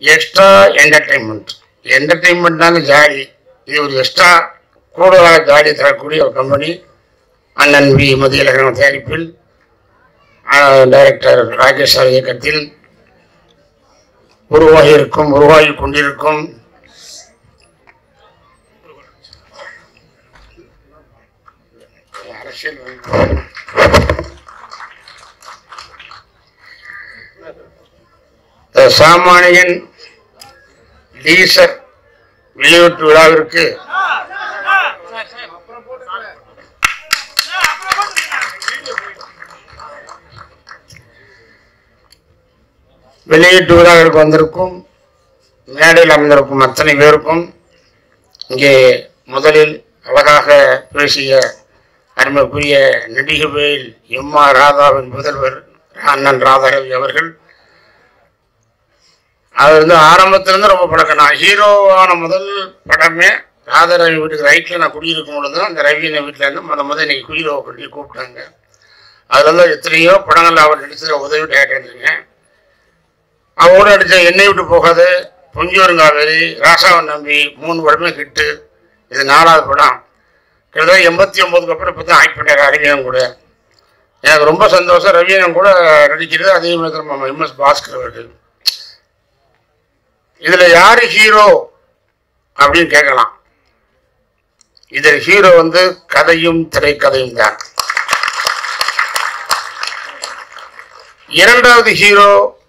Extra entertainment என்டர்டைன்மெண்ட்னால jolly இது ஒரு extra கூடுதலாக ஜாலி தரக்கூடிய ஒரு கம்பெனி அண்ணன் வி மதியழகன் தயாரிப்பில் ஆஹ், டைரக்டர் ராகேஷ் சார் இயக்கத்தில் உருவாகி இருக்கும் உருவாகி கொண்டிருக்கும் அரசியல் இந்த சாமானியன் டீசர் வெளியீட்டு விழாவிற்கு வெளியீட்டு விழாவிற்கு வந்திருக்கும் மேடையில் அமர்ந்திருக்கும் அத்தனை பேருக்கும் இங்கே முதலில் அழகாக பேசிய அருமைக்குரிய நடிகவேல் எம் ஆர் ராதாவின் முதல்வர் அண்ணன் ராதாரவி அவர்கள் அவர் வந்து ஆரம்பத்திலிருந்து ரொம்ப பழக்கம் நான் ஹீரோவான முதல் படமே ராதாரவி வீட்டுக்கு ரைட்டில் நான் குடியிருக்கும் பொழுது தான் அந்த ரவியின வீட்டில் இருந்து முத முத இன்னைக்கு ஹீரோவை கொண்டு கூப்பிட்டாங்க அதில் வந்து எத்தனையோ படங்கள் அவர் நடிச்ச உதவி டேரக்டர் அவரோட நடித்த என்னை விட்டு போகாது பொங்கியோருங்காவேரி ராசாவன் நம்பி மூணு படமே ஹிட்டு இது நாலாவது படம் கிட்டத்தட்ட எண்பத்தி ஒம்போதுக்கு அப்புறம் இப்போ தான் ஆக்ட் பண்ணார் ரவியன் கூட எனக்கு ரொம்ப சந்தோஷம் ரவியன் கூட நடிக்கிறது அதே மாதிரி நம்ம எம்எஸ் பாஸ்கர் அவர்கள் இதுல யாரு ஹீரோ அப்படின்னு கேட்கலாம் இதில் ஹீரோ வந்து கதையும் திரைக்கதையும் தான் இரண்டாவது ஹீரோ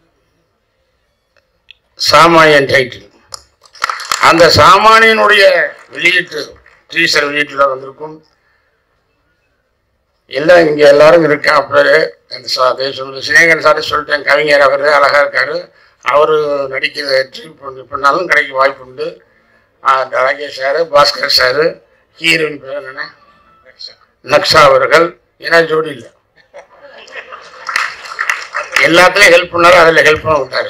சாமானியன் டைட்டில் அந்த சாமானியனுடைய வெளியீட்டு டீசர் வெளியீட்டில் வந்திருக்கும் எல்லாம் இங்க எல்லாரும் இருக்கா பேரு அந்த சா தேசம் சினேகன் சார் சொல்லிட்டேன் கவிஞர் அவர் அழகா இருக்காரு அவரு நடிக்கிற ட்ரீட் பண்ணி பண்ணாலும் கிடைக்க வாய்ப்பு உண்டு ah Rakesh sir Bhaskar sir heroine பேர் என்னென்ன நக்ஷா அவர்கள் ஏன்னா ஜோடி இல்லை எல்லாத்துலயும் ஹெல்ப் பண்ணாலும் அதில் ஹெல்ப் பண்ண விட்டாரு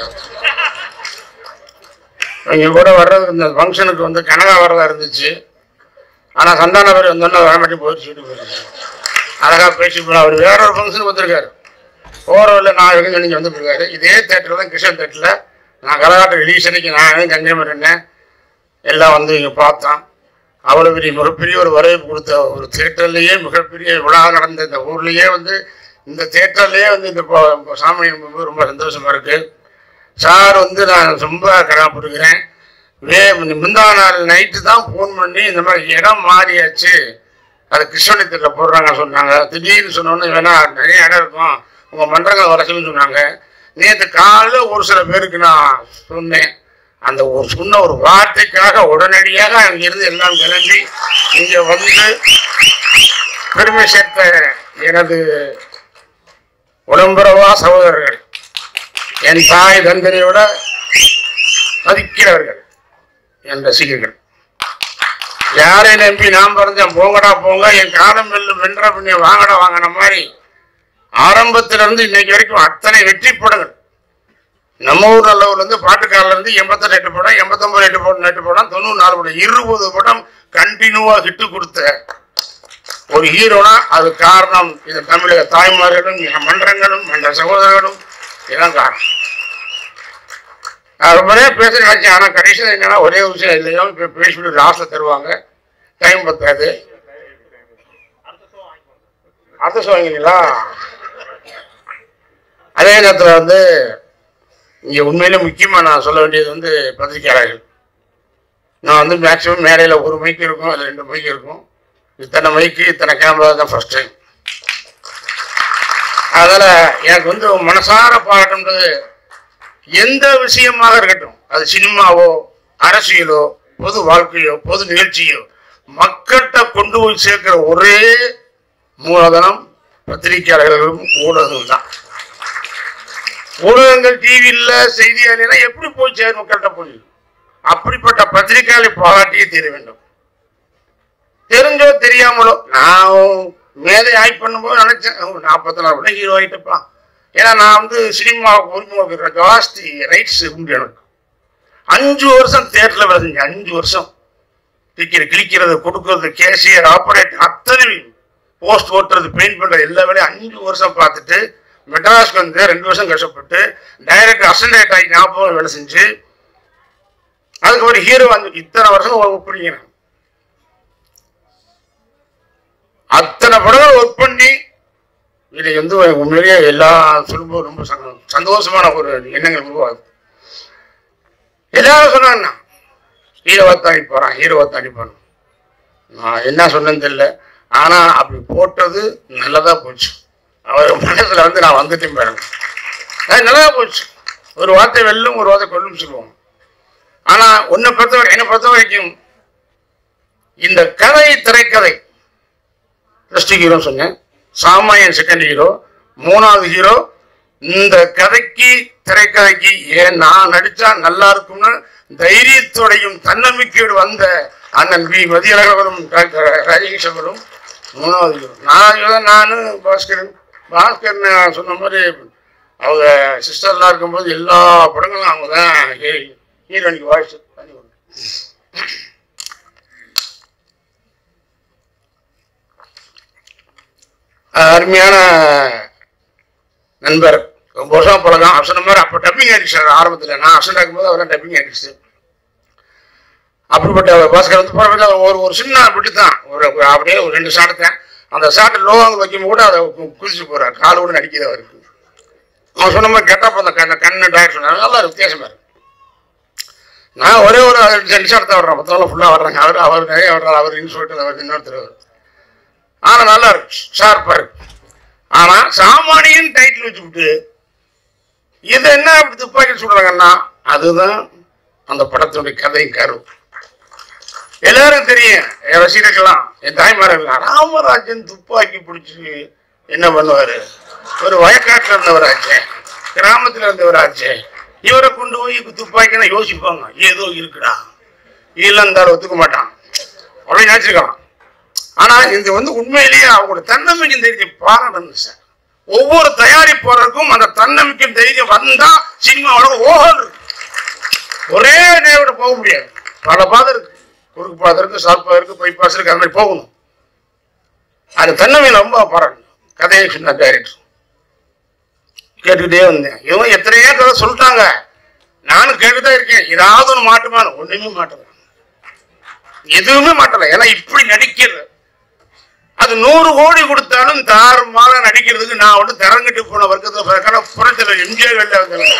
இவங்க கூட வர்றது இந்த ஃபங்க்ஷனுக்கு வந்து கனகா வரதா இருந்துச்சு ஆனால் சந்தான பேர் வந்தோன்னா வர மாட்டேன் போயிடுச்சு வீட்டுக்கு போயிடுச்சு அழகா பேசி போனா அவர் வேற ஒரு ஃபங்க்ஷனுக்கு வந்திருக்காரு போகிறவரில் நான் இருக்கேன் சொல்லி வந்து போயிருக்காரு இதே தேட்டரில் தான் கிருஷ்ணன் தேட்டரில் நான் கலகாட்டு ரிலீஸ் அன்னைக்கு நான் கன்னியாகுமரி இருந்தேன் எல்லாம் வந்து இங்கே பார்த்தோம் அவ்வளோ பெரிய மிகப்பெரிய ஒரு வரவேற்பு கொடுத்த ஒரு தேட்டர்லேயே மிகப்பெரிய விழா நடந்த இந்த ஊர்லேயே வந்து இந்த தேட்டர்லேயே வந்து இந்த ப- சாமி கும்பிடும்போது ரொம்ப சந்தோஷமா இருக்கு சார் வந்து நான் ரொம்ப கடமைப்படுகிறேன் வே முந்தா நாள் நைட்டு தான் ஃபோன் பண்ணி இந்த மாதிரி இடம் மாறியாச்சு அது கிருஷ்ணனித்தில் போடுறாங்க சொன்னாங்க திடீர்னு சொன்னோன்னே வேணா நிறைய இடம் இருக்கும் உங்கள் மன்றங்கள் வர சொல்லி சொன்னாங்க நேற்று காலைல ஒரு சில பேருக்கு நான் சொன்னேன் அந்த ஒரு சொன்ன ஒரு வார்த்தைக்காக உடனடியாக அங்கிருந்து எல்லாம் கிளம்பி இங்கே வந்து பெருமை சேர்த்த எனது உடம்புறவா சகோதரர்கள் என் தாய் தந்தனையோட மதிக்கிறவர்கள் என் ரசிகர்கள் யாரை நம்பி நான் பிறந்தேன் போங்கடா போங்க என் காலம் வெல்லும் வென்ற பின்னே வாங்கடா வாங்கின மாதிரி ஆரம்பத்துல இருந்து இன்னைக்கு வரைக்கும் அத்தனை வெற்றி படங்கள் நம்ம ஊர் நல்லூர்ல இருந்து பாட்டுக்காரில இருந்து எண்பத்தெட்டு எட்டு படம் எண்பத்தொன்பது எட்டு படம் எட்டு படம் தொண்ணூறு நாலு படம் இருபது படம் கண்டினியூவா ஹிட்டு கொடுத்த ஒரு ஹீரோனா அது காரணம் இது தமிழக தாய்மார்களும் என் மன்றங்களும் மன்ற சகோதரர்களும் இதான் காரணம் நான் ரொம்ப நேரம் பேச நினைச்சேன் ஆனால் கடைசியில் என்னன்னா ஒரே விஷயம் இல்லையோ இப்போ பேசிட்டு லாஸ்ட்டில் தருவாங்க டைம் பத்தாது அடுத்த ஷோ வாங்கினீங்களா அதே நேரத்தில் வந்து இங்கே உண்மையிலே முக்கியமாக நான் சொல்ல வேண்டியது வந்து பத்திரிக்கையாளர்கள் நான் வந்து மேக்ஸிமம் மேடையில் ஒரு மைக் இருக்கும் அது ரெண்டு மைக் இருக்கும் இத்தனை மைக்கு இத்தனை கேமரா தான் ஃபர்ஸ்ட் டைம் அதனால எனக்கு வந்து மனசார பாராட்டுன்றது எந்த விஷயமாக இருக்கட்டும் அது சினிமாவோ அரசியலோ பொது வாழ்க்கையோ பொது நிகழ்ச்சியோ மக்கள்கிட்ட கொண்டு போய் சேர்க்கிற ஒரே மூலதனம் பத்திரிகையாளர்களும் ஊடகங்கள் தான் ஊடகங்கள் டிவியில் செய்தியாளர்னா எப்படி போய் சேரும் மக்கள்கிட்ட போய் அப்படிப்பட்ட பத்திரிகையாளை பாராட்டியே தீர வேண்டும் தெரிஞ்சோ தெரியாமலோ நான் மேதை ஆய்வு பண்ணும்போது நினைச்சேன் நாற்பத்தி நாலு கூட ஹீரோ ஆகிட்டப்பா ஏன்னா நான் வந்து சினிமாவுக்கு உரிமை ஜாஸ்தி ரைட்ஸ் உண்டு எனக்கு அஞ்சு வருஷம் தேட்டரில் வேலை செஞ்சேன் அஞ்சு வருஷம் டிக்கெட் கிழிக்கிறது கொடுக்கறது கேஷியர் ஆப்ரேட்டர் அத்தனை போஸ்ட் ஓட்டுறது பெயிண்ட் பண்ணுறது எல்லா வேலையும் அஞ்சு வருஷம் பார்த்துட்டு மெட்ராஸ்க்கு வந்து ரெண்டு வருஷம் கஷ்டப்பட்டு டைரக்டர் அசன்டேட் ஆகி ஞாபகம் வேலை செஞ்சு அதுக்கு ஒரு ஹீரோ வந்து இத்தனை வருஷம் ஒர்க் பண்ணிக்கிறேன் அத்தனை படங்கள் ஒர்க் பண்ணி இது வந்து உண்மையிலேயே எல்லா சொல்லும்போது ரொம்ப சந்தோ- சந்தோஷமான ஒரு எண்ணங்கள் உருவாகுது எல்லாரும் சொன்னாங்கண்ணா ஹீரோவா தாண்டி போறான் ஹீரோவா தாண்டி போறான் நான் என்ன சொன்னேன்னு தெரியல ஆனா அப்படி போட்டது நல்லதா போச்சு அவர் மனசுல வந்து நான் வந்துட்டேன் பாருங்க அது நல்லதா போச்சு ஒரு வார்த்தை வெல்லும் ஒரு வார்த்தை கொல்லும் சொல்லுவோம் ஆனா உன்னை பொறுத்த வரை என்னை பொறுத்த வரைக்கும் இந்த கதை திரைக்கதை ஃபர்ஸ்ட் ஹீரோ சொன்னேன் சாமானியன் செகண்ட் ஹீரோ மூணாவது ஹீரோ இந்த கதைக்கு திரைக்கதைக்கு ஏன் நான் நடிச்சா நல்லா இருக்கும்னு தைரியத்தோடையும் தன்னம்பிக்கையோடு வந்த அண்ணன் வி மதியழகவரும் டாக்டர் ராஜகிருஷ்ணவரும் மூணாவது ஹீரோ நாலாவது நான் பாஸ்கரன் பாஸ்கர் நான் சொன்ன மாதிரி அவங்க சிஸ்டர்லாம் இருக்கும்போது எல்லா படங்களும் அவங்க தான் ஹீரோனிக்கு வாய்ஸ் பண்ணி கொடுத்தாங்க. அருமையான நண்பர் ரொம்ப வருஷம் பழகம் அவர் சொன்ன மாதிரி அப்போ டப்பிங் ஆர்டிஸ்ட் ஆரம்பத்தில் நான் அசன் ஆகும்போது அவரெல்லாம் டப்பிங் ஆர்டிஸ்ட் அப்படிப்பட்ட பாஸ்கர் வந்து பரவாயில்ல ஒரு ஒரு சின்ன பிட்டு தான் ஒரு ஒரு அப்படியே ஒரு ரெண்டு ஷாட்டை அந்த ஷாட்டை லோவாங்க வைக்கும் கூட அதை கு- குதிச்சு போறார் கால் கூட நடிக்கிறது அவருக்கு அவன் சொன்ன மாதிரி கெட்டப் அந்த கண்ணு கண்ணு டாக்டர் சொன்னார் நல்லா வித்தியாசமா இருக்கு நான் ஒரே ஒரு ரெண்டு ஷாட் தான் வர்றேன் மற்றவங்க ஃபுல்லாக வர்றாங்க அவர் அவர் நிறைய வர்றாரு அவர் சொல்லிட்டு அவர் இன்னொருத்தர் அவர் ஆனா நல்லா இருக்கு ஷார்ப்பா இருக்கு ஆனா சாமானியன் டைட்டில் வச்சுக்கிட்டு இது என்ன அப்படி துப்பாக்கி சொல்றாங்கன்னா அதுதான் அந்த படத்தினுடைய கதையும் கரு எல்லாரும் தெரியும் என் ரசிகர்கள்லாம் என் தாய்மாரெல்லாம் ராமராஜன் துப்பாக்கி பிடிச்சி என்ன பண்ணுவாரு ஒரு வயக்காட்டுல இருந்தவராச்சே கிராமத்துல இருந்தவராச்சே இவரை கொண்டு போய் துப்பாக்கினா யோசிப்பாங்க ஏதோ இருக்குடா இல்லைன்னு இருந்தாலும் ஒத்துக்க மாட்டான் அப்படின்னு நினைச்சிருக்கலாம் ஆனா இது வந்து உண்மையிலேயே அவங்களோட தன்னம்பிக்கை தைரியம் பாராட்டணும் சார் ஒவ்வொரு தயாரிப்பாளருக்கும் அந்த தன்னம்பிக்கை தைரியம் வந்தா சினிமா உலகம் ஓஹல் இருக்கு ஒரே நேரோட போக முடியாது பல பாதை இருக்கு குறுக்கு பாதை இருக்கு ஷார்ட் பாதை இருக்கு பைபாஸ் இருக்கு அது மாதிரி போகணும் அது தன்னம்பிக்கை ரொம்ப பாராட்டணும் கதையை சொன்ன டைரக்டர் கேட்டுக்கிட்டே வந்தேன் இவன் எத்தனையோ கதை சொல்லிட்டாங்க நானும் கேட்டுதான் இருக்கேன் ஏதாவது ஒன்று மாட்டுமான ஒண்ணுமே மாட்டல எதுவுமே மாட்டல ஏன்னா இப்படி நடிக்கிறது அது நூறு கோடி கொடுத்தாலும் தாறுமாற நடிக்கிறதுக்கு நான் வந்து திறங்கிட்டு போன வர்க்கத்துல புறத்தில் எம்ஜிஆர் வெளில வந்தேன்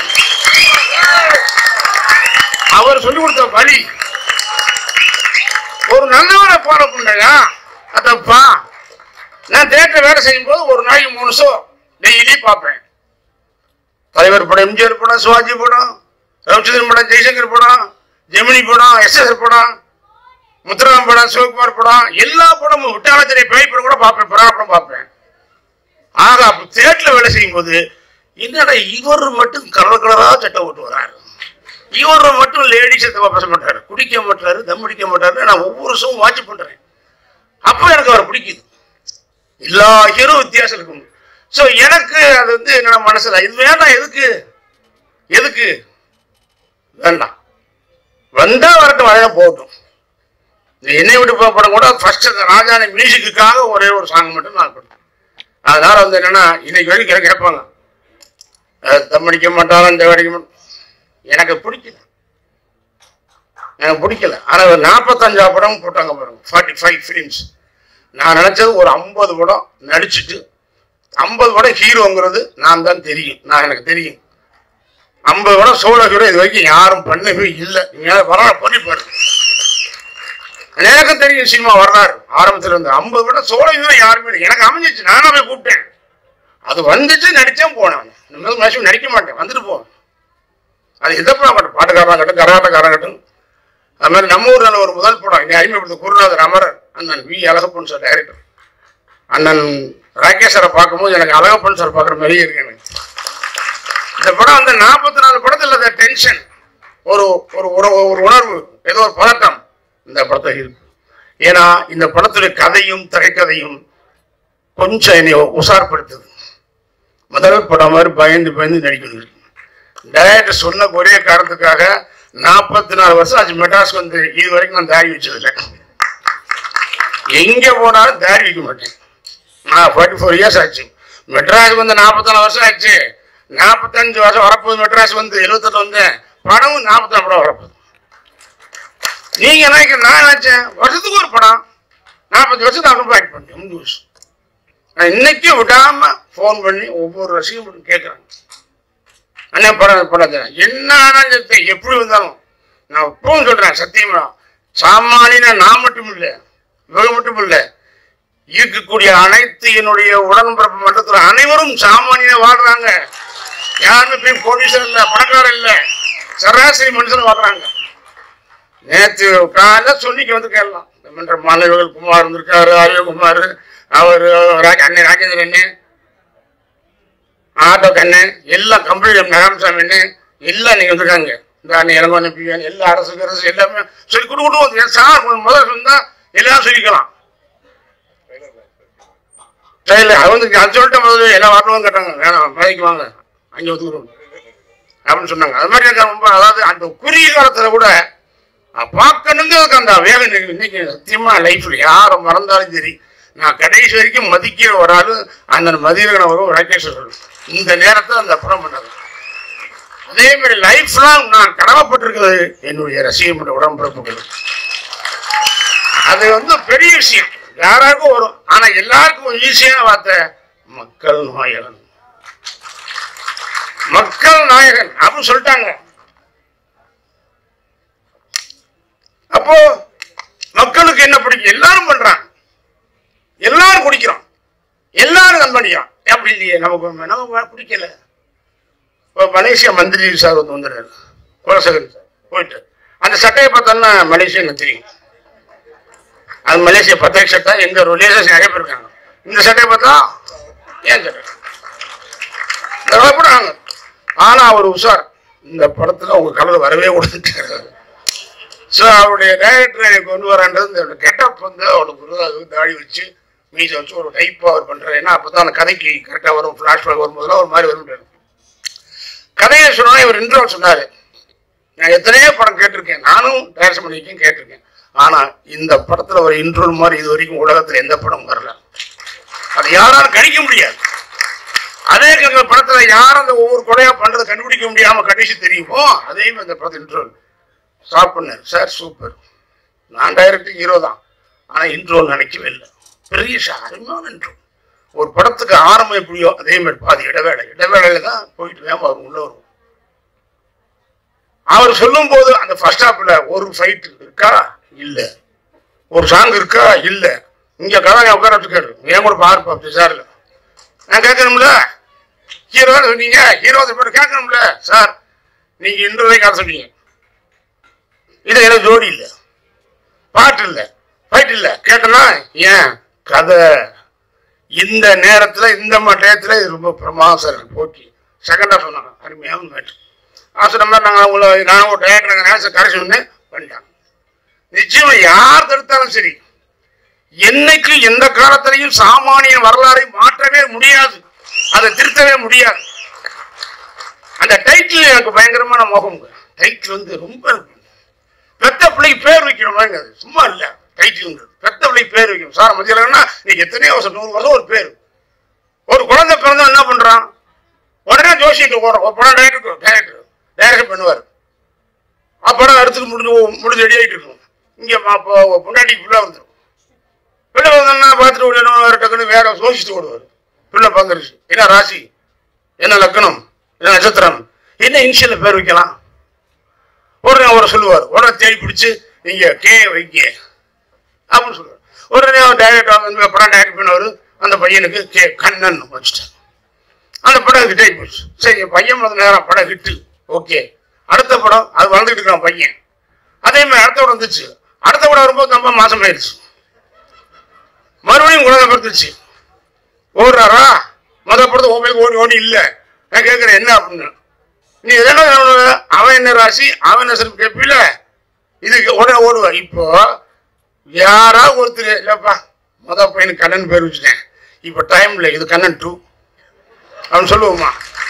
அவர் சொல்லி கொடுத்த வழி ஒரு நல்லவரை ஃபாலோ பண்ணுங்க அதப்பா நான் தேட்டர் வேலை செய்யும் போது ஒரு நாளைக்கு மூணு ஷோ டெய்லி பார்ப்பேன் தலைவர் படம் எம்ஜிஆர் படம் சிவாஜி படம் ரவிச்சந்திரன் படம் ஜெய்சங்கர் படம் ஜெமினி படம் எஸ்எஸ்ஆர் படம் முத்துராம் படம் சிவகுமார் படம் எல்லா படமும் விட்டாலத்திரை பேய் படம் கூட பார்ப்பேன் புராண படம் பார்ப்பேன் ஆக அப்ப தேட்டர்ல வேலை செய்யும் போது என்னடா இவர் மட்டும் கலர் கலரா சட்டை ஓட்டு வராரு இவர் மட்டும் லேடிஸ் பேச மாட்டாரு குடிக்க மாட்டாரு தம் அடிக்க மாட்டாரு நான் ஒவ்வொரு ஷோவும் வாட்ச் பண்றேன் அப்போ எனக்கு அவரை பிடிக்குது எல்லா ஹீரோ வித்தியாசம் இருக்கும் ஸோ எனக்கு அது வந்து என்னோட மனசுல இது வேண்டாம் எதுக்கு எதுக்கு வேண்டாம் வந்தா வரட்டும் வரையா போகட்டும் இந்த என்னை விட்டு போக படம் கூட ஃபர்ஸ்ட் அந்த ராஜான மியூசிக்குக்காக ஒரே ஒரு சாங் மட்டும் நான் கொடுத்தேன் அதனால வந்து என்னன்னா இன்னைக்கு வரைக்கும் எனக்கு கேட்பாங்க அஹ் தம் அடிக்க மாட்டாங்க இந்த அடிக்க மாட்டாங்க எனக்கு பிடிக்கல எனக்கு பிடிக்கல ஆனால் ஒரு நாற்பத்தஞ்சா படம் போட்டாங்க பாருங்க ஃபார்ட்டி ஃபைவ் ஃபிலிம்ஸ் நான் நினைச்சது ஒரு ஐம்பது படம் நடிச்சுட்டு ஐம்பது படம் ஹீரோங்கிறது நான் தான் தெரியும் நான் எனக்கு தெரியும் ஐம்பது படம் சோழ ஹீரோ இது வரைக்கும் யாரும் பண்ணவே இல்லை நீங்க வரலாறு பண்ணி பாருங்க எனக்கும் தெரியும் சினிமா வரலாறு ஆரம்பத்துல இருந்து ஐம்பது படம் சோழ ஹீரோ யாருமே இல்லை. எனக்கு அமைஞ்சிச்சு நானும் போய் கூப்பிட்டேன் அது வந்துச்சு நடிச்சேன் போனேன் இந்த மாதிரி மேக்ஸிமம் நடிக்க மாட்டேன் வந்துட்டு போவேன் அது எந்த படம் கட்டும் பாட்டுக்காரன் கட்டும் கரகாட்டக்காரன் கட்டும் அது மாதிரி நம்ம ஊர்ல ஒரு முதல் படம் இங்கே அறிமுகப்படுத்த குருநாதர் அமரர் அண்ணன் வி அழகப்பன் சார் டைரக்டர் அண்ணன் ராகேஷ் சாரை பார்க்கும்போது எனக்கு அழகப்பன் சார் பார்க்குற மாதிரியே இருக்கு எனக்கு இந்த படம் வந்து நாற்பத்தி நாலு படத்தில் அந்த டென்ஷன் ஒரு ஒரு உற- ஒரு உணர்வு ஏதோ ஒரு பதட்டம் இந்த படத்தில் இருக்கு ஏன்னா இந்த படத்துடைய கதையும் திரைக்கதையும் கொஞ்சம் என்னை உஷார்படுத்துது முதல் படம் மாதிரி பயந்து பயந்து நடிக்கணும் டைரக்டர் சொன்ன ஒரே காரணத்துக்காக நாற்பத்தி நாலு வருஷம் ஆச்சு மெட்ராஸ் வந்து இது வரைக்கும் நான் தாடி வச்சதில்லை எங்க போனாலும் தாடி வைக்க மாட்டேன் நான் ஃபார்ட்டி ஃபோர் இயர்ஸ் ஆச்சு மெட்ராஸ் வந்து நாற்பத்தி நாலு வருஷம் ஆச்சு நாற்பத்தஞ்சு வருஷம் வரப்போகுது மெட்ராஸ் வந்து எழுபத்தெட்டு வந்தேன் படமும் நாற்பத்தி நாலு படம் வரப்போகுது நீங்க நினைக்கிற நான் நினைச்சேன் வருஷத்துக்கு ஒரு படம் நாற்பது வருஷம் நான் ரொம்ப ஆக்ட் பண்ணேன் மூணு வருஷம் நான் இன்னைக்கும் விடாம ஃபோன் பண்ணி ஒவ்வொரு ரசிகம் கேட்குறாங்க அண்ணா படம் படம் என்ன ஆனாலும் சரி, எப்படி வந்தாலும் நான் இப்பவும் சொல்றேன் சத்தியமா சாமானியனா நான் மட்டும் இல்லை இவங்க மட்டும் இல்லை இருக்கக்கூடிய அனைத்து என்னுடைய உடன்பிறப்பு மன்றத்தில் அனைவரும் சாமானியனா வாழ்றாங்க யாருமே போய் கோடீஸ்வரர் இல்ல பணக்காரர் இல்ல சராசரி மனுஷன் வாழ்றாங்க நேற்று காலைல சொன்னிக்கு வந்து கேட்கலாம் மன்ற மாணவர்கள் குமார் இருந்திருக்காரு ஆரியகுமார் அவர் ராஜ அண்ணன் ராஜேந்திர அண்ணன் ஆட்டோ கண்ணு எல்லாம் கம்பெனி நாராயணசாமி அண்ணு எல்லாம் நீங்க வந்திருக்காங்க இந்த அண்ணன் இளங்கோன் பிவியன் எல்லா அரசு அரசு எல்லாமே சொல்லி கொடு கொடு வந்து சார் முதல் சொன்னா எல்லாம் சொல்லிக்கலாம் சரி அது வந்து அது சொல்லிட்டு முதல்ல எல்லாம் வரணும் கேட்டாங்க வேணாம் மலைக்கு வாங்க அங்கே ஒத்துக்கிறோம் அப்படின்னு சொன்னாங்க அது மாதிரி எனக்கு ரொம்ப அதாவது அந்த குறுகிய காலத்துல கூட நான் பார்க்கணுங்கிறதுக்கு அந்த வேலை இன்னைக்கு இன்னைக்கு சத்தியமா லைஃப்ல யாரை மறந்தாலும் சரி நான் கடைசி வரைக்கும் மதிக்கிற ஒரு ஆளு அந்த மதியகன வரும் ராகேஸ்வரர் இந்த நேரத்தை அந்த படம் பண்ணது அதே மாதிரி லைஃப் லாங் நான் கடமைப்பட்டிருக்கிறது என்னுடைய ரசிகம் என்ற உடம்பிறப்புகள் அது வந்து பெரிய விஷயம் யாராருக்கும் வரும் ஆனா எல்லாருக்கும் ஈஸியான வார்த்தை மக்கள் நாயகன் மக்கள் நாயகன் அப்படின்னு சொல்லிட்டாங்க அப்போ மக்களுக்கு என்ன பிடிக்கும் எல்லாரும் பண்றாங்க எல்லாரும் குடிக்கிறோம் எல்லாரும் கண் பண்ணிக்கிறோம் அப்படி இல்லையே நமக்கு நமக்கு பிடிக்கல இப்போ மலேசியா மந்திரி சார் வந்து வந்துடுறாரு குலசேகரன் சார் போயிட்டு அந்த சட்டையை பார்த்தோன்னா மலேசியன்னு தெரியும் அது மலேசியா பத்தாயிரம் சட்டை எங்க ரிலேஷன்ஸ் நிறைய பேர் இருக்காங்க இந்த சட்டையை பார்த்தா ஏன் சட்டை இந்த பயப்படுறாங்க ஆனா அவர் உஷார் இந்த படத்துல உங்க கலர் வரவே கூடாது ஸோ அவருடைய டைரக்டர் எனக்கு கொண்டு வரான்றது இந்த கெட்டப் வந்து அவருக்கு ஒரு தாடி வச்சு மீசை வச்சு ஒரு டைப்பாக அவர் பண்ணுறாரு ஏன்னா அப்போ தான் அந்த கதைக்கு கரெக்டாக வரும் ஃப்ளாஷ்பேக் வரும்போதெல்லாம் ஒரு மாதிரி வரும் கதையை சொன்னா இவர் இன்ட்ரோ சொன்னார் நான் எத்தனையோ படம் கேட்டிருக்கேன் நானும் டைரக்ஷன் பண்ணியிருக்கேன் கேட்டிருக்கேன் ஆனால் இந்த படத்தில் ஒரு இன்ட்ரோல் மாதிரி இது வரைக்கும் உலகத்தில் எந்த படம் வரல அதை யாராலும் கணிக்க முடியாது அதே இந்த படத்துல யார் அந்த ஒவ்வொரு கொலையா பண்றதை கண்டுபிடிக்க முடியாம கடைசி தெரியுமோ அதே மாதிரி இந்த படத்தை இன்ட்ரோல் ஸ்டார்ட் பண்ணார் சார் சூப்பர் நான் டைரக்டர் ஹீரோ தான் ஆனா இன்ட்ரோல் நினைக்கவே இல்லை பெரிய ஷா அருமையான இன்ட்ரோ ஒரு படத்துக்கு ஆரம்பம் எப்படியோ அதே மாதிரி பாதி இடைவேளை இடைவேளையில தான் போயிட்டு வேமா வரும் உள்ள வரும் அவர் சொல்லும் போது அந்த ஃபர்ஸ்ட் ஹாப்ல ஒரு ஃபைட் இருக்கா இல்ல ஒரு சாங் இருக்கா இல்ல இங்க கதாங்க உட்கார வச்சுக்காரு ஏன் கூட பாருப்பா சார் நான் கேட்கணும்ல ஹீரோ சொன்னீங்க ஹீரோ பேர் கேட்கணும்ல சார் நீங்க இன்று வரைக்கும் சொன்னீங்க இது எனக்கு ஜோடி இல்லை பாட்டு இல்லை ஃபைட் இல்லை கேட்டனா ஏன் கதை இந்த நேரத்துல இந்த மாதிரி டயத்துல இது ரொம்ப பிரமாதம் சார் எனக்கு போக்கி செகண்டா சொன்னாங்க அருமையான மேட்ச் ஆ சொன்ன மாதிரி நாங்கள் உங்களை நான் ஒரு டயக்டர் நேரம் கரைச்சி ஒன்று பண்ணிட்டாங்க நிச்சயமா யார் தடுத்தாலும் சரி என்னைக்கு எந்த காலத்திலையும் சாமானிய வரலாறை மாற்றவே முடியாது அதை திருத்தவே முடியாது அந்த டைட்டில் எனக்கு பயங்கரமான மோகம் டைட்டில் வந்து ரொம்ப பெத்த பிள்ளைக்கு பேர் வைக்கணும் சும்மா இல்ல டைட்டில் பெத்த பிள்ளைக்கு பேர் வைக்கணும் சார் மதியம்னா நீங்க எத்தனையோ வருஷம் நூறு வருஷம் ஒரு பேர் ஒரு குழந்தை பிறந்தா என்ன பண்றான் உடனே ஜோசிட்டு போறோம் ஒரு படம் டைரக்டர் டைரக்டர் டைரக்ட் பண்ணுவார் அப்படம் எடுத்துட்டு முடிஞ்சு முடிஞ்சு ரெடி ஆகிட்டு இருக்கும் இங்க அப்போ பொண்டாட்டி ஃபுல்லாக வந்துடும் பிள்ளை வந்தோம்னா பார்த்துட்டு விடணும் டக்குன்னு வேற சோசிச்சுட்டு விடுவார் பிள்ளை பந்துருச்சு என்ன ராசி என்ன லக்கணம் என்ன நட்சத்திரம் என்ன இனிஷியல் பேர் வைக்கலாம் உடனே அவரை சொல்லுவார் உடனே தேடி பிடிச்சு நீங்க கே வைக்க அப்படின்னு சொல்லுவார் உடனே அவர் டைரக்டர் வந்து படம் டைரக்ட் பண்ணவர் அந்த பையனுக்கு கே கண்ணன் வச்சுட்டார் அந்த படம் ஹிட் ஆகி போச்சு சரி என் பையன் வந்து நேரம் படம் ஹிட்டு ஓகே அடுத்த படம் அது வளர்ந்துட்டு இருக்கான் பையன் அதே மாதிரி அடுத்த படம் வந்துச்சு அடுத்த படம் வரும்போது நம்ம மாசம் ஆயிடுச்சு மறுபடியும் குழந்தை பிறந்துச்சு ஓடுறாரா மொத படத்தை ஓமைக்கு ஓடி ஓடி இல்லை நான் கேட்குறேன் என்ன அப்படின்னு நீ எதனா அவன் என்ன ராசி அவன் என்ன சிறப்பு கேட்பில இதுக்கு உடனே ஓடுவான் இப்போ யாரா ஒருத்தர் இல்லப்பா மொத பையனுக்கு கண்ணன் பேர் வச்சுட்டேன் இப்போ டைம் இல்லை இது கண்ணன் டூ அவன் சொல்லுவோமா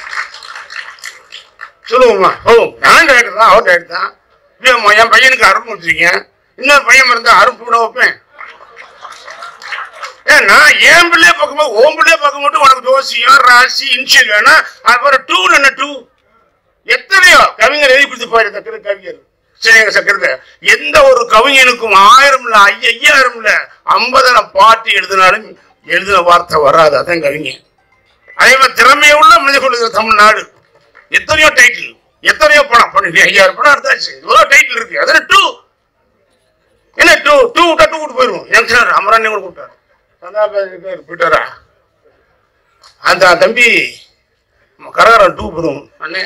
சொல்லுவோமா ஓ நான் டேரக்டர் தான் அவர் டேரக்டர் தான் இல்லையம்மா என் பையனுக்கு அரும்பு வச்சிருக்கேன் இன்னொரு பையன் இருந்தா அரும்பு கூட வைப்பேன் ஏன் நான் என் பிள்ளைய பார்க்கும்போது ஓன் பிள்ளைய பார்க்க மட்டும் உனக்கு ஜோசியம் ராசி இன்ஷியல் வேணா அப்புறம் டூ என்ன டூ எத்தனையோ கவிஞர் எழுதி கொடுத்து பாரு இந்த திரு கவிஞர் சேங்க சக்கரத்தை எந்த ஒரு கவிஞனுக்கும் ஆயிரம் இல்ல ஐய- ஐயாயிரம் இல்ல ஐம்பதாயிரம் பாட்டு எழுதினாலும் எழுதின வார்த்தை வராது அதான் கவிஞன் அதே மாதிரி திறமையுள்ள மனிதர்கள் இருக்கிற தமிழ்நாடு எத்தனையோ டைட்டில் எத்தனையோ படம் பண்ணி ஐயாயிரம் படம் எடுத்தாச்சு இவ்வளோ டைட்டில் இருக்கு அதுல டூ என்ன டூ டூ விட்டா டூ விட்டு போயிடும் யங்ஸ்டர் அமரானே கூட கூப்பிட்டாரு சந்தாபாதி போயிட்டாரா அந்த தம்பி கரகரம் டூ போதும் அண்ணே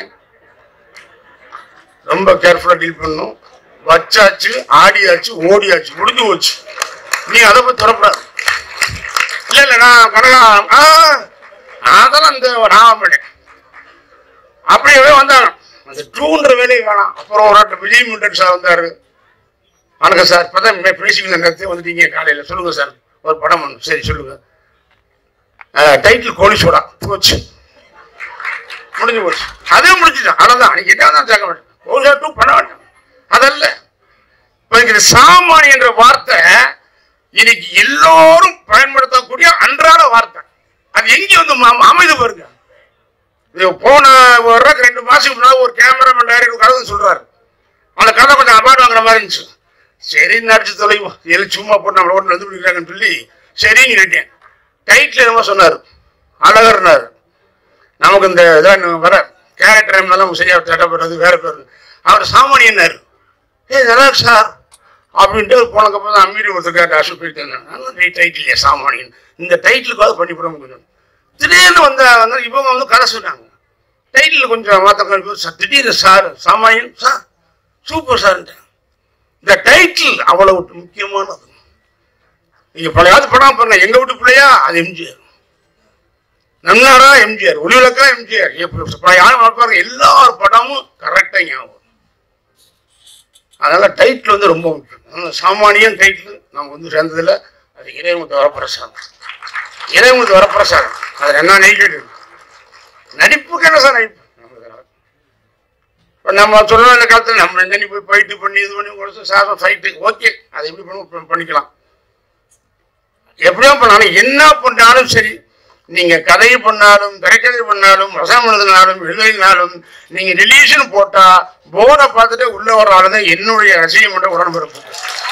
ரொம்ப கேர்ஃபுல்லாக டீல் பண்ணணும் வச்சாச்சு ஆடியாச்சு ஓடியாச்சு முடிஞ்சு போச்சு நீ அதை பற்றி தொடப்படாது இல்லை இல்லை நான் கனகா ஆ அதெல்லாம் இந்த நான் மாட்டேன் அப்படியே வந்தாங்க அந்த டூன்ற வேலையை வேணாம் அப்புறம் ஒரு ஆட்டம் விஜய் முண்டன் சார் வந்தார் வணக்கம் சார் இப்போ தான் பேசிக்கிட்டு நேரத்தை வந்துட்டீங்க காலையில் சொல்லுங்கள் சார் ஒரு படம் ஒன்று சரி சொல்லுங்கள் டைட்டில் கோலிசோடா போச்சு முடிஞ்சு போச்சு அதே முடிஞ்சுட்டான் அவ்வளோதான் அன்னைக்கு என்ன தான் சேர்க்க மாட்டேன் கோலிசோடா டூ பண்ண வேண்டாம் அதல்ல இப்போ இங்க சாமானி என்ற வார்த்தை இன்னைக்கு எல்லோரும் பயன்படுத்தக்கூடிய அன்றாட வார்த்தை அது எங்க வந்து ம- அமைது பாருங்க இது போன வர்றதுக்கு ரெண்டு மாசத்துக்கு முன்னாடி ஒரு கேமராமேன் டைரக்டர் கதை சொல்றாரு அந்த கதை கொஞ்சம் அபார்ட் வாங்குற மாதிரி இருந்துச்சு சரி நடிச்சு தொலைவோம் எல்லாம் சும்மா போட்டு நம்மள ஓட்டு வந்து பிடிக்கிறாங்கன்னு சொல்லி சரின்னு நினைட்டேன் டைட்டில் என்னமோ சொன்னார் அழகர்னார் நமக்கு இந்த இதான் வர கேரக்டர் எல்லாம் சரியாக தட்டப்படுறது வேற பேர் அவர் சாமானியன்னார் ஏ நல்லா இருக்கு சார் அப்படின்ட்டு போனக்கப்புறம் தான் அம்மீறி ஒருத்தர் அசோக் போயிட்டு டைட்டில் சாமானியன் இந்த டைட்டிலுக்காவது பண்ணி போட கொஞ்சம் திடீர்னு வந்த வந்து இவங்க வந்து கதை சொன்னாங்க டைட்டில் கொஞ்சம் மாற்ற சார் திடீர்னு சார் சாமானியன் சார் சூப்பர் சார்ன்ட்டு இந்த டைட்டில் அவ்வளவு முக்கியமானது நீங்க பழையாவது படம் பாருங்க எங்க வீட்டு பிள்ளையா அது எம்ஜிஆர் நன்னாரா எம்ஜிஆர் ஒளிவிளக்கா எம்ஜிஆர் பழைய ஆள் பாருங்க எல்லார் படமும் கரெக்டா ஞாபகம் அதனால டைட்டில் வந்து ரொம்ப முக்கியம் அதனால சாமானியன் டைட்டில் நம்ம வந்து சேர்ந்ததில்ல அது இறைவனுக்கு வரப்பிரசாதம் இறைவனுக்கு வரப்பிரசாதம் அதில் என்ன நெய்கிட்டு நடிப்புக்கு என்ன சார் நடிப்பு நமக்கு இப்போ நம்ம சொல்ல இந்த காலத்தில் நம்ம எங்கே நீ போய் ஃபைட்டு பண்ணி இது பண்ணி கொடுத்து சார் ஃபைட்டு ஓகே அதை எப்படி பண்ண பண்ணிக்கலாம் எப்படியோ பண்ணாலும் என்ன பண்ணாலும் சரி நீங்க கதை பண்ணாலும் திரைக்கதை பண்ணாலும் வசனம் எழுதினாலும் எழுதினாலும் நீங்க ரிலீஷன் போட்டா போர்டை பார்த்துட்டு உள்ள வர ஆளுதான் என்னுடைய ரசிகம் என்ற உடன்பிறப்பு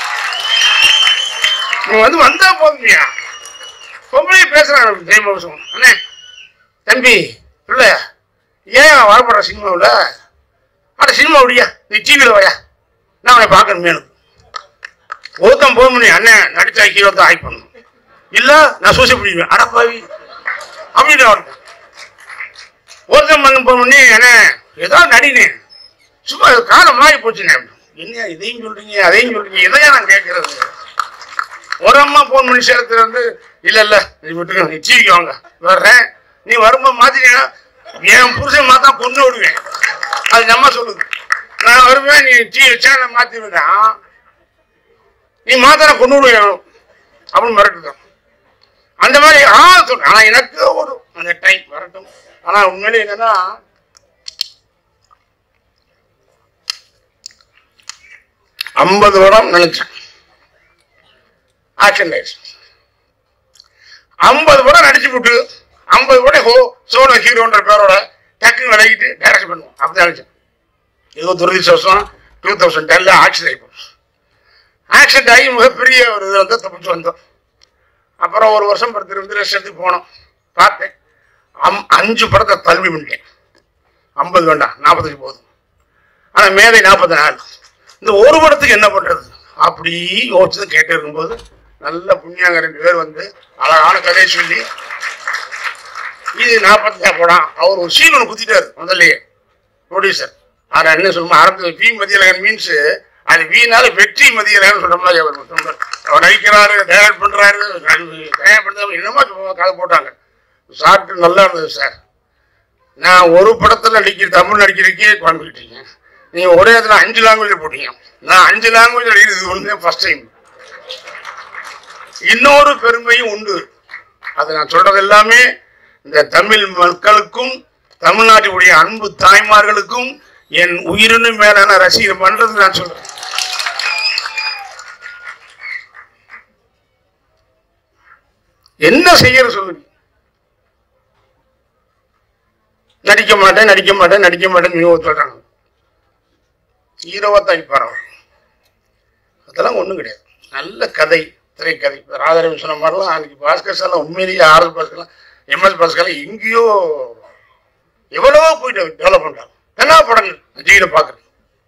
நீங்க வந்து வந்தா போதுமையா பொம்பளை பேசுறாங்க ஜெயமோசம் அண்ணே தம்பி இல்ல ஏன் வரப்படுற சினிமாவில் அட சினிமா விடியா நீ டிவியில் வாயா நான் அவனை பார்க்கணும் மேலும் ஒருத்தன் போக முடியும் அண்ணன் நடிச்சா ஹீரோ தான் ஆக்ட் பண்ணணும் இல்ல நான் சூசி பிடிக்குவேன் அடப்பாவி அப்படின்னு அவனுக்கு ஒருத்தன் பண்ண போக பண்ணி என்ன ஏதோ நடினேன் சும்மா இது காலம் மாறி போச்சுண்ணே என்ன இதையும் சொல்றீங்க அதையும் சொல்றீங்க இதையா நான் கேட்கறது ஒரு அம்மா போன் பண்ணி சேலத்துல வந்து இல்ல இல்ல நீ விட்டுக்க நீ டிவிக்கு வாங்க வர்றேன் நீ வரும்போது மாத்தினா என் புருஷன் மாத்தா பொண்ணு விடுவேன் அது நம்ம சொல்லுது நான் வருவேன் நீ டிவி சேனலை மாத்தி விடான் நீ மாத்திர கொண்டு விடுவேன் அப்படின்னு மிரட்டுதான் அந்த மாதிரி ஆ சொல்றேன் ஆனா எனக்கு ஒரு அந்த டைம் வரட்டும் ஆனா உண்மையிலே என்னன்னா ஐம்பது வருடம் நினைச்சேன் ஆக்ஷன் டைஸ் ஐம்பது படம் நடிச்சு விட்டு ஐம்பது படம் ஹோ சோழ ஹீரோன்ற பேரோட டக்குன்னு விலகிட்டு டைரக்ஷன் பண்ணுவோம் அப்படிதான் நினைச்சேன் ஏதோ துரதிருஷ்டம் டூ தௌசண்ட் டென்ல ஆக்சிடென்ட் ஆகி போச்சு ஆக்சிடென்ட் ஆகி மிகப்பெரிய ஒரு இது வந்து தப்பிச்சு வந்தோம் அப்புறம் ஒரு வருஷம் படுத்து ரெண்டு லட்சத்துக்கு போனோம் பார்த்தேன் அம் அஞ்சு படத்தை தள்ளுபடி பண்ணிட்டேன் ஐம்பது வேண்டாம் நாற்பத்தஞ்சு போதும் ஆனால் மேதை நாற்பத்தி நாலு இந்த ஒரு படத்துக்கு என்ன பண்ணுறது அப்படி யோசிச்சு கேட்டு இருக்கும்போது நல்ல புண்ணியாங்க ரெண்டு பேர் வந்து அழகான கதையை சொல்லி இது நாற்பத்தஞ்சா படம் அவர் ஒரு சீன் ஒன்று குத்திட்டாரு முதல்லயே ப்ரொடியூசர் ஆனால் என்ன சொல்லுமா ஆரம்பத்தில் வி மதியழகன் மீன்ஸ் அது வீணால வெற்றி மதியழகன் சொல்ற மாதிரி அவர் சொன்னார். அவர் நடிக்கிறாரு டைரக்ட் பண்றாரு தயார் பண்றாரு என்னமோ கதை போட்டாங்க சாப்பிட்டு நல்லா இருந்தது சார் நான் ஒரு படத்துல நடிக்கிற தமிழ் நடிக்கிறதுக்கே குழம்பிக்கிட்டீங்க நீங்க ஒரே இடத்துல அஞ்சு லாங்குவேஜ் போட்டீங்க நான் அஞ்சு லாங்குவேஜ் நடிக்கிறது இது ஒன்று ஃபர்ஸ்ட் டைம் இன்னொரு பெருமையும் உண்டு அது நான் சொல்றது எல்லாமே இந்த தமிழ் மக்களுக்கும் தமிழ்நாட்டுடைய அன்பு தாய்மார்களுக்கும் என் உயிரினு மேலான ரசிகர் பண்றது நான் சொல்றேன் என்ன செய்யற சொல்லுங்க நடிக்க மாட்டேன் நடிக்க மாட்டேன் நடிக்க மாட்டேன்னு இவங்க சொல்றாங்க ஹீரோவாக தான் நிற்பார் அவர் அதெல்லாம் ஒன்றும் கிடையாது நல்ல கதை திரைக்கதை இப்போ ராதாரவி சொன்ன மாதிரிலாம் அன்னைக்கு பாஸ்கர் சார்லாம் உண்மையிலேயே ஆர்எஸ் பாஸ்கர்லாம் எம்எஸ் பாஸ்கர்லாம் எங்கேயோ எவ்வளவோ போயிட்டு டெவலப் பண்ணுறாங்க என்ன படங்கள் ஜியில் பார்க்குறேன்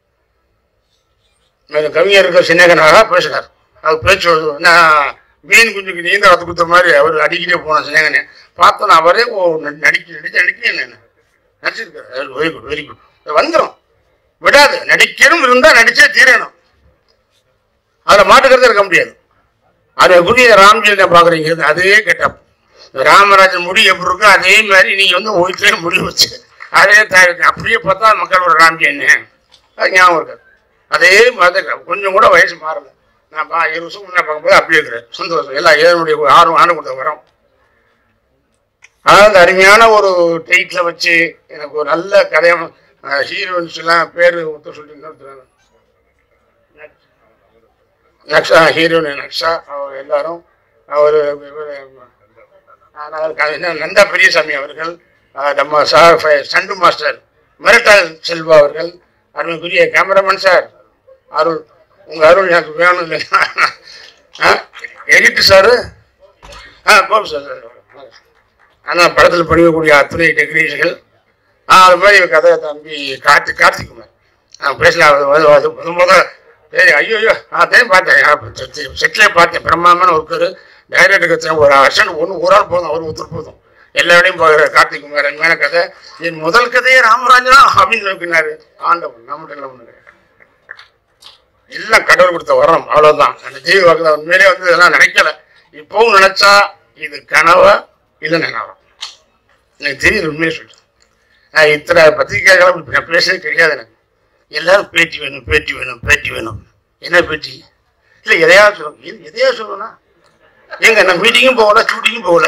மேலும் கவிஞருக்கு சின்னகனாக பேசினார் அவர் பேச்சு நான் மீன் குஞ்சுக்கு நீந்த கற்று கொடுத்த மாதிரி அவர் அடிக்கிட்டே போன சின்னகனே பார்த்தோன்னா அவரே ஓ நடி- நடிக்க நடிக்க நடிக்க என்ன நடிச்சிருக்காரு வெரி குட் வெரி குட் வந்துடும் விடாது நடிக்கணும் இருந்தால் நடிச்சே தீரணும் அதில் மாட்டுக்கிறதே இருக்க முடியாது அதை குறிய ராம்ஜியை பார்க்குறீங்க அதே கெட்டப் ராமராஜன் முடி எப்படி இருக்கோ அதே மாதிரி நீங்கள் வந்து ஒயிட்லேயே முடி வச்சு அதே தயாரிச்சு அப்படியே பார்த்தா மக்களோட ராம்ஜியன்னு அது ஞாபகம் இருக்காது அதே மாதிரி தான் இருக்காரு. கொஞ்சம் கூட வயசு மாறல நான் பா இருபது வருஷம் முன்னே பார்க்கும்போது அப்படியே இருக்கிறேன் சந்தோஷம் எல்லாம் ஏழுடைய ஆறு ஆண்டு கொடுத்த வரோம் ஆனால் அந்த அருமையான ஒரு டைட்டில் வச்சு எனக்கு ஒரு நல்ல கதையை ஹீரோயின்ஸ் எல்லாம் பேர் ஒருத்தர் சொல்லிட்டு நக்ஷா ஹீரோயின் நக்ஷா அவர் எல்லாரும் அவர் நந்தா பெரியசாமி அவர்கள் அஹ், நம்ம சார் ஃப- சண்டு மாஸ்டர் மிரட்டல் செல்வா அவர்கள் அருமைக்குரிய கேமராமேன் சார் அருள் உங்கள் அருள் எனக்கு வேணும் இல்லைன்னா எடிட்டு சாரு ஆ கோபி சார் ஆனால் படத்தில் படிக்கக்கூடிய அத்தனை டெக்னீஷியன்கள் ஆ அது மாதிரி கதை தம்பி கார்த்தி கார்த்திக்குமார் நான் பேசலாம் அது அது- அது முத முத சரி ஐயோ ஐயோ அதையும் பார்த்தேன் செட்டிலே பார்த்தேன் பிரம்மாமான ஒருத்தர் டைரக்டர் கட்சி ஒரு வருஷம் ஒன்று ஒரு ஆள் போதும் அவர் ஒருத்தர் போதும் எல்லா வேலையும் போகிற கார்த்திக் குமார் அருமையான கதை என் முதல் கதையே ராமராஜனா அப்படின்னு நோக்கினாரு ஆண்டவன் நம்மகிட்ட ஒன்று எல்லாம் கடவுள் கொடுத்த வரம் அவ்வளவுதான் அந்த ஜீவ வாக்கு உண்மையிலே வந்து இதெல்லாம் நினைக்கல இப்பவும் நினைச்சா இது கனவா இல்லை நினைவா எனக்கு தெரியுது உண்மையை சொல்றேன் நான் இத்தனை பத்திரிகைகளை இப்படி நான் பேசுறது கிடையாது எனக்கு எல்லாரும் பேட்டி வேணும் பேட்டி வேணும் பேட்டி வேணும் என்ன பேட்டி இல்லை எதையாவது சொல்லணும் எது- எதையாவது சொல்லணும்னா ஏங்க நான் மீட்டிங்கும் போகல ஷூட்டிங்கும் போகல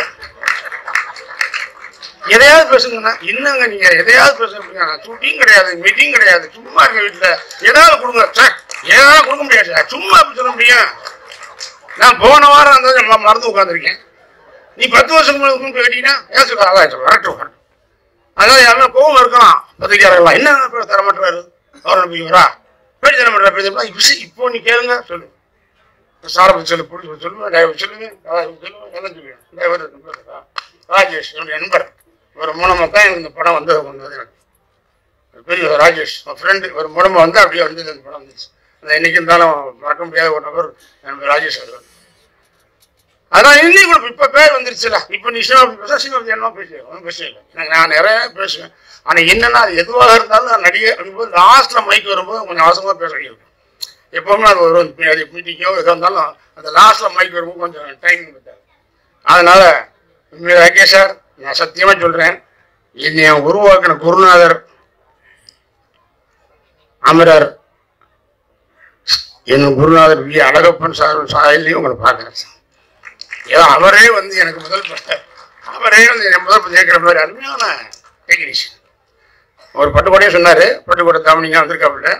எதையாவது பேசுங்கண்ணா என்னங்க நீங்க எதையாவது பேசுங்க ஷூட்டிங் கிடையாது மீட்டிங் கிடையாது சும்மா இருக்க வீட்டுல ஏதாவது கொடுங்க சார் ஏதாவது கொடுக்க முடியாது சார் சும்மா அப்படி சொல்ல முடியும் நான் போன வாரம் அந்த ம- மறந்து உட்காந்துருக்கேன் நீ பத்து வருஷம் முன்னாடி கேட்டீங்கன்னா ஏன் சொல்ற அதான் சொல்ல வரட்டும் வரட்டும் அதான் யாருமே கோவம் இருக்கலாம் பத்திரிகையாளர்களா என்ன பேர் தர மாட்டாரு அவர் நம்பிக்கிறா பேட்டி தர மாட்டாரா பேட்டி தர இப்போ இப்போ நீ கேளுங்க சொல்லு சாரபதி சொல்லு புரிஞ்சு சொல்லுங்க டிரைவர் சொல்லுங்க அதான் சொல்லுங்க எல்லாம் சொல்லுங்க டிரைவர் நம்பர் ராஜேஷ் என்னுடைய நண்பர் ஒரு மூலமாக தான் எனக்கு இந்த படம் வந்து வந்தது எனக்கு பெரிய ராஜேஷ் ஃப்ரெண்டு ஒரு மூலமாக வந்து அப்படியே வந்து இந்த படம் வந்துச்சு அந்த இன்னைக்கு இருந்தாலும் மறக்க முடியாத ஒரு நபர் நம்ம ராஜேஷ் அவர்கள் அதான் இன்னைக்கு கூட இப்போ பேர் வந்துருச்சுல இப்போ நீ சினிமா பேச சினிமா பத்தி என்ன பேசுவேன் ஒன்றும் பிரச்சனை இல்லை எனக்கு நான் நிறைய பேசுவேன் ஆனால் என்னன்னா அது எதுவாக இருந்தாலும் நான் நடிகை அப்படிங்கும்போது லாஸ்ட்டில் மைக் வரும்போது கொஞ்சம் அவசரமாக பேச வேண்டியிருக்கும் எப்பவுமே அது ஒரு அது மீட்டிங்கோ எதாக இருந்தாலும் அந்த லாஸ்ட்டில் மைக் வரும்போது கொஞ்சம் டைமிங் பத்தாது அதனால உண்மையில ராகேஷ் சார் நான் சத்தியமாக சொல்கிறேன் என்னை உருவாக்கின குருநாதர் அமரர் என் குருநாதர் வி அழகப்பன் சார் சாயலையும் உங்களை பார்க்குறேன் சார் ஏதோ அவரே வந்து எனக்கு முதல் ப- அவரே வந்து என் முதல் பத்தி கேட்குற மாதிரி அருமையான டெக்னீஷியன் ஒரு பட்டுக்கோட்டையே சொன்னார் பட்டுக்கோட்டை தாமணிங்க வந்திருக்காப்புல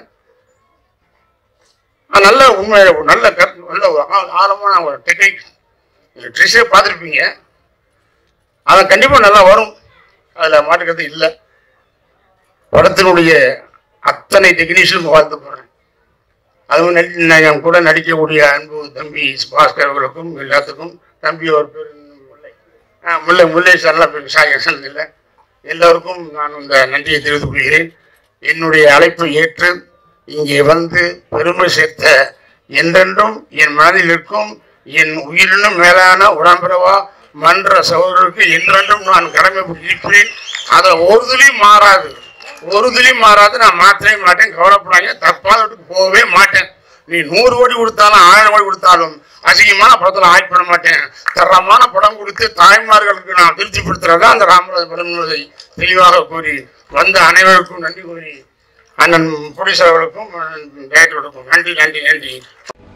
ஆ, நல்ல உண்மை நல்ல கருத்து நல்ல ஒரு ஆ- ஆழமான ஒரு டெக்னிக் ட்ரெஸ்ஸே பார்த்துருப்பீங்க அது கண்டிப்பாக நல்லா வரும் அதில் மாட்டுக்கிறது இல்லை படத்தினுடைய அத்தனை டெக்னீஷியனும் வாழ்த்து போகிறேன் அதுவும் நடி நான் என் கூட நடிக்கக்கூடிய அன்பு தம்பி பாஸ்கர் அவர்களுக்கும் எல்லாத்துக்கும் தம்பி ஒரு பேர் முல்லை ஆ, முல்லை முல்லை சார்லாம் பேர் சாயசன் இல்லை எல்லோருக்கும் நான் இந்த நன்றியை தெரிவித்துக் கொள்கிறேன் என்னுடைய அழைப்பை ஏற்று இங்கே வந்து பெருமை சேர்த்த என்றென்றும் என் மனதில் இருக்கும் என் உயிரினும் மேலான உடம்பிரவா மன்ற சகோதரருக்கு என்றென்றும் நான் கடமை இருப்பேன் அதை ஒரு துளி மாறாது ஒரு துளி மாறாது நான் மாற்றவே மாட்டேன் கவலைப்படாங்க தப்பாத வீட்டுக்கு போகவே மாட்டேன் நீ நூறு கோடி கொடுத்தாலும் ஆயிரம் கோடி கொடுத்தாலும் அசிங்கமான படத்தில் ஆக்ட் பண்ண மாட்டேன் தரமான படம் கொடுத்து தாய்மார்களுக்கு நான் திருப்திப்படுத்துறதா அந்த ராமராஜ படம் என்பதை தெளிவாக கூறி வந்த அனைவருக்கும் நன்றி கூறி அண்ணன் ப்ரொடியூசர் அவர்களுக்கும் டைரக்டர்களுக்கும் நன்றி நன்றி நன்றி